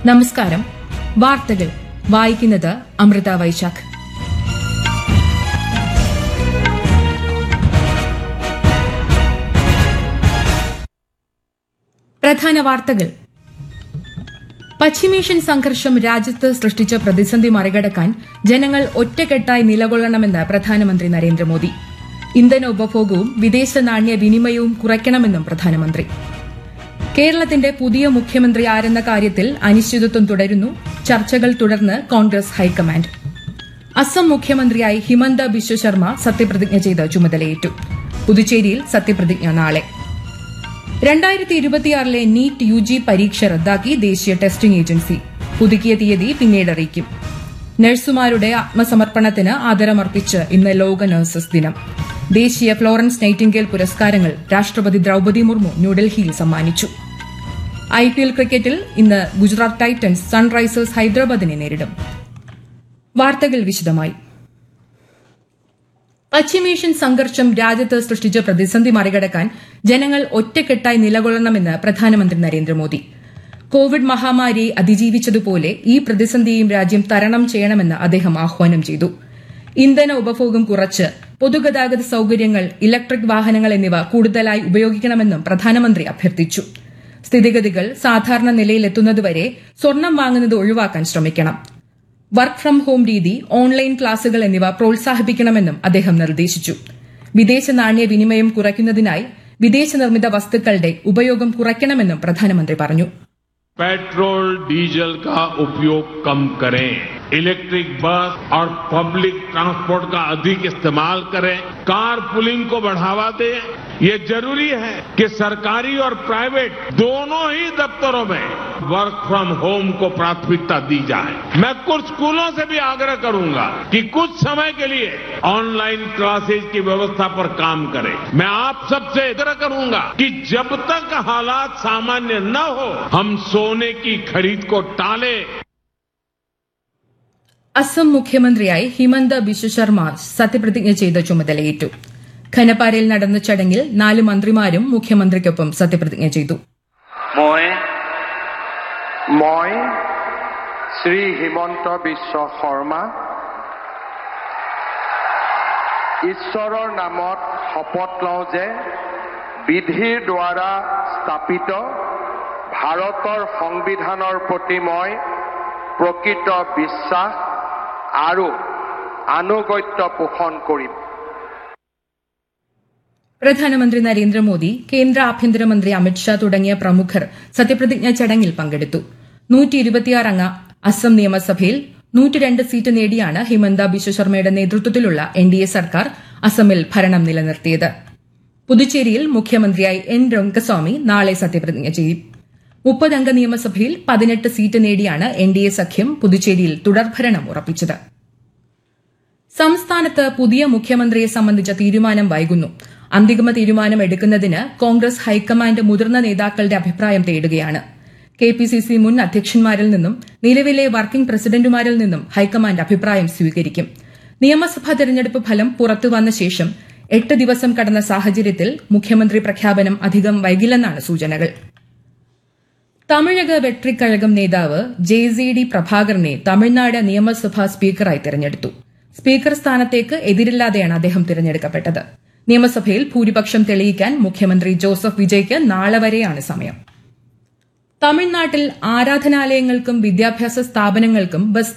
നമസ്കാരം വാർത്തകൾ വായിക്കുന്നത് അമൃത വൈശാഖ് പ്രധാന വാർത്തകൾ പശ്ചിമേഷ്യൻ സംഘർഷം രാജ്യത്ത് സൃഷ്ടിച്ച പ്രതിസന്ധി മറികടക്കാൻ ജനങ്ങൾ ഒറ്റക്കെട്ടായി നിലകൊള്ളണമെന്ന് പ്രധാനമന്ത്രി നരേന്ദ്രമോദി ഇന്ധന ഉപഭോഗവും വിദേശ നാണ്യ വിനിമയവും കുറയ്ക്കണമെന്നും പ്രധാനമന്ത്രി കേരളത്തിന്റെ പുതിയ മുഖ്യമന്ത്രി ആരെന്ന കാര്യത്തിൽ അനിശ്ചിതത്വം തുടരുന്നു ചർച്ചകൾ തുടർന്ന് കോൺഗ്രസ് ഹൈക്കമാൻഡ് അസം മുഖ്യമന്ത്രിയായി ഹിമന്ത ബിശ്വ ശർമ്മ സത്യപ്രതിജ്ഞ ചെയ്ത് ചുമതലയേറ്റു പുതുച്ചേരിയിൽ സത്യപ്രതിജ്ഞ നാളെ രണ്ടായിരത്തി ഇരുപത്തിയാറിലെ നീറ്റ് യു ജി പരീക്ഷ റദ്ദാക്കി ദേശീയ ടെസ്റ്റിംഗ് ഏജൻസി പുതുക്കിയ തീയതി പിന്നീട് അറിയിക്കും നഴ്സുമാരുടെ ആത്മസമർപ്പണത്തിന് ആദരമർപ്പിച്ച് ഇന്ന് ലോക നഴ്സസ് ദിനം ദേശീയ ഫ്ലോറൻസ് നൈറ്റിംഗേൽ പുരസ്കാരങ്ങൾ രാഷ്ട്രപതി ദ്രൌപതി മുർമു ന്യൂഡൽഹിയിൽ സമ്മാനിച്ചു ഐ പി എൽ ക്രിക്കറ്റിൽ ഇന്ന് ഗുജറാത്ത് ടൈറ്റൻസ് സൺറൈസേഴ്സ് ഹൈദരാബാദിനെ നേരിടും വാർത്തകൾ വിശദമായി പശ്ചിമേഷ്യൻ സംഘർഷം രാജ്യത്ത് സൃഷ്ടിച്ച പ്രതിസന്ധി മറികടക്കാൻ ജനങ്ങൾ ഒറ്റക്കെട്ടായി നിലകൊള്ളണമെന്ന് പ്രധാനമന്ത്രി നരേന്ദ്രമോദി കോവിഡ് മഹാമാരിയെ അതിജീവിച്ചതുപോലെ ഈ പ്രതിസന്ധിയെയും രാജ്യം തരണം ചെയ്യണമെന്ന് അദ്ദേഹം ആഹ്വാനം ചെയ്തു ഇന്ധന ഉപഭോഗം കുറച്ച് പൊതുഗതാഗത സൌകര്യങ്ങൾ ഇലക്ട്രിക് വാഹനങ്ങൾ എന്നിവ കൂടുതലായി ഉപയോഗിക്കണമെന്നും പ്രധാനമന്ത്രി അഭ്യർത്ഥിച്ചു സ്ഥിതിഗതികൾ സാധാരണ നിലയിലെത്തുന്നതുവരെ സ്വർണം വാങ്ങുന്നത് ഒഴിവാക്കാൻ ശ്രമിക്കണം വർക്ക് ഫ്രം ഹോം രീതി ഓൺലൈൻ ക്ലാസുകൾ എന്നിവ പ്രോത്സാഹിപ്പിക്കണമെന്നും അദ്ദേഹം നിർദ്ദേശിച്ചു വിദേശ നാണ്യ വിനിമയം കുറയ്ക്കുന്നതിനായി വിദേശ നിർമ്മിത വസ്തുക്കളുടെ ഉപയോഗം കുറയ്ക്കണമെന്നും പ്രധാനമന്ത്രി പറഞ്ഞു पेट्रोल डीजल का उपयोग कम करें इलेक्ट्रिक बस और पब्लिक ट्रांसपोर्ट का अधिक इस्तेमाल करें कार पुलिंग को बढ़ावा दें ये जरूरी है कि सरकारी और प्राइवेट दोनों ही दफ्तरों में वर्क फ्रॉम होम को प्राथमिकता दी जाए मैं कुछ स्कूलों से भी आग्रह करूंगा कि कुछ समय के लिए ऑनलाइन क्लासेज की व्यवस्था पर काम करें मैं आप सबसे आग्रह करूंगा कि जब तक हालात सामान्य न हो हम सोने की खरीद को टालें അസം മുഖ്യമന്ത്രിയായി ഹിമന്ത ബിശ്വ ശർമ്മ സത്യപ്രതിജ്ഞ ചെയ്ത് ചുമതലയേറ്റു ഖനപ്പാരയിൽ നടന്ന ചടങ്ങിൽ നാല് മന്ത്രിമാരും മുഖ്യമന്ത്രിക്കൊപ്പം സത്യപ്രതിജ്ഞ ചെയ്തു মই মই শ্ৰী হিমন্ত বিশ্ব শৰ্মা ঈশ্বৰৰ নামত শপত লওঁ যে বিধিৰ দ্বাৰা স্থাপিত ভাৰতৰ সংবিধানৰ প্ৰতি মই প্ৰকৃত বিশ্বাস আৰু আনুগত্য পোষণ কৰিম പ്രധാനമന്ത്രി നരേന്ദ്രമോദി കേന്ദ്ര ആഭ്യന്തരമന്ത്രി അമിത്ഷാ തുടങ്ങിയ പ്രമുഖർ സത്യപ്രതിജ്ഞാ ചടങ്ങിൽ പങ്കെടുത്തു നൂറ്റി ഇരുപത്തിയാറംഗ അസം നിയമസഭയിൽ നൂറ്റിരണ്ട് സീറ്റ് നേടിയാണ് ഹിമന്ത ബിശ്വ ശർമ്മയുടെ നേതൃത്വത്തിലുള്ള എൻ ഡി എ സർക്കാർ അസമിൽ ഭരണം നിലനിർത്തിയത് പുതുച്ചേരിയിൽ മുഖ്യമന്ത്രിയായി എൻ രംഗസ്വാമി നാളെ സത്യപ്രതിജ്ഞ ചെയ്യും മുപ്പതംഗ നിയമസഭയിൽ പതിനെട്ട് സീറ്റ് നേടിയാണ് എൻ ഡി എ സഖ്യം പുതുച്ചേരിയിൽ തുടർഭരണം ഉറപ്പിച്ചത് സംസ്ഥാനത്ത് പുതിയ മുഖ്യമന്ത്രിയെ സംബന്ധിച്ച തീരുമാനം വൈകുന്നു അന്തിമ തീരുമാനം എടുക്കുന്നതിന് കോൺഗ്രസ് ഹൈക്കമാൻഡ് മുതിർന്ന നേതാക്കളുടെ അഭിപ്രായം തേടുകയാണ് കെ പി സി സി മുൻ അധ്യക്ഷന്മാരിൽ നിന്നും നിലവിലെ വർക്കിംഗ് പ്രസിഡന്റുമാരിൽ നിന്നും ഹൈക്കമാൻഡ് അഭിപ്രായം സ്വീകരിക്കും നിയമസഭാ തെരഞ്ഞെടുപ്പ് ഫലം പുറത്തുവന്ന ശേഷം എട്ട് ദിവസം കടന്ന സാഹചര്യത്തിൽ മുഖ്യമന്ത്രി പ്രഖ്യാപനം അധികം വൈകില്ലെന്നാണ് സൂചനകൾ തമിഴക വെട്രിക്കഴകം നേതാവ് ജെ സി ഡി പ്രഭാകരനെ തമിഴ്നാട് നിയമസഭാ സ്പീക്കറായി തെരഞ്ഞെടുത്തു സ്പീക്കർ സ്ഥാനത്തേക്ക് എതിരില്ലാതെയാണ് അദ്ദേഹം തിരഞ്ഞെടുക്കപ്പെട്ടത് നിയമസഭയിൽ ഭൂരിപക്ഷം തെളിയിക്കാൻ മുഖ്യമന്ത്രി ജോസഫ് വിജയ്ക്ക് നാളെ വരെയാണ് സമയം തമിഴ്നാട്ടിൽ ആരാധനാലയങ്ങൾക്കും വിദ്യാഭ്യാസ സ്ഥാപനങ്ങൾക്കും ബസ്